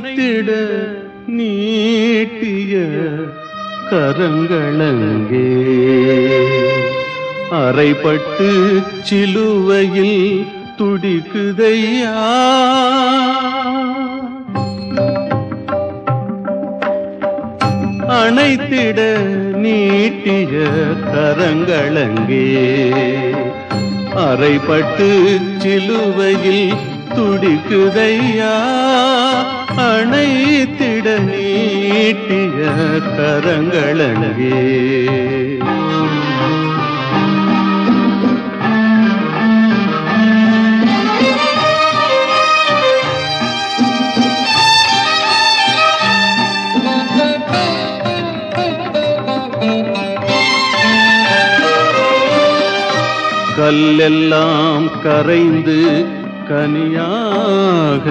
அணைத்திட நீட்டிய கரங்களங்கே அரைப்பட்டு சிலுவையில் துடிக்குதையா அணைத்திட நீட்டிய கரங்களங்கே அரைப்பட்டு சிலுவையில் துடிக்குதையா அணைத்திட நீட்டிய கரங்களங்கே கல்லெல்லாம் கரைந்து கனியாக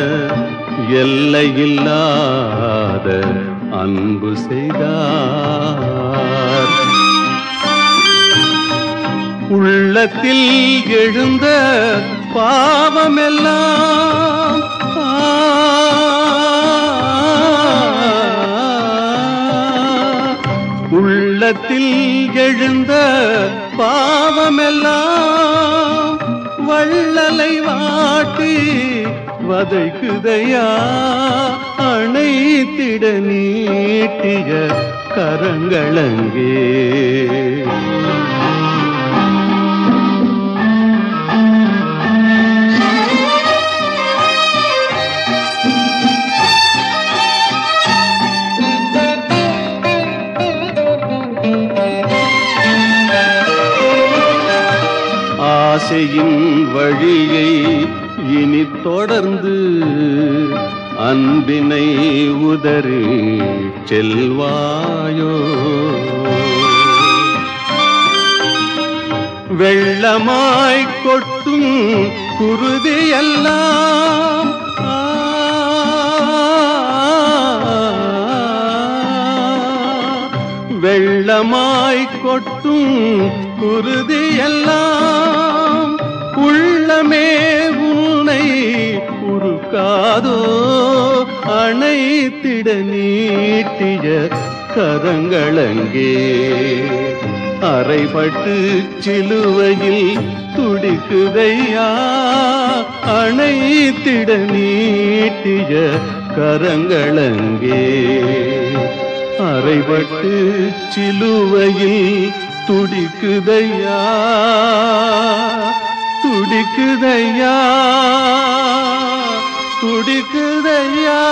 எல்லையில்லாத அன்பு செய்தார் உள்ளத்தில் எழுந்த பாவமெல்லாம் உள்ளத்தில் எழுந்த பாவமெல்லாம் வள்ளலை வாட்டி வதைக்குதையா அணைத்திட நீட்டிய கரங்களங்கே ஆசையின் வழியை இனி தொடர்ந்து அன்பினை உதறி செல்வாயோ வெள்ளமாய் கொட்டும் குருதி எல்லாம் வெள்ளமாய் கொட்டும் குருதி எல்லாம் உள்ளமே உன்னை உருக்காதோ அணைத்திட நீட்டிய கரங்களங்கே அரைப்பட்டு சிலுவையில் துடிக்குதையா அணைத்திட நீட்டிய கரங்களங்கே அரைபட்டு சிலுவையில் துடிக்குதையா துடிக்குதையா துடிக்குதையா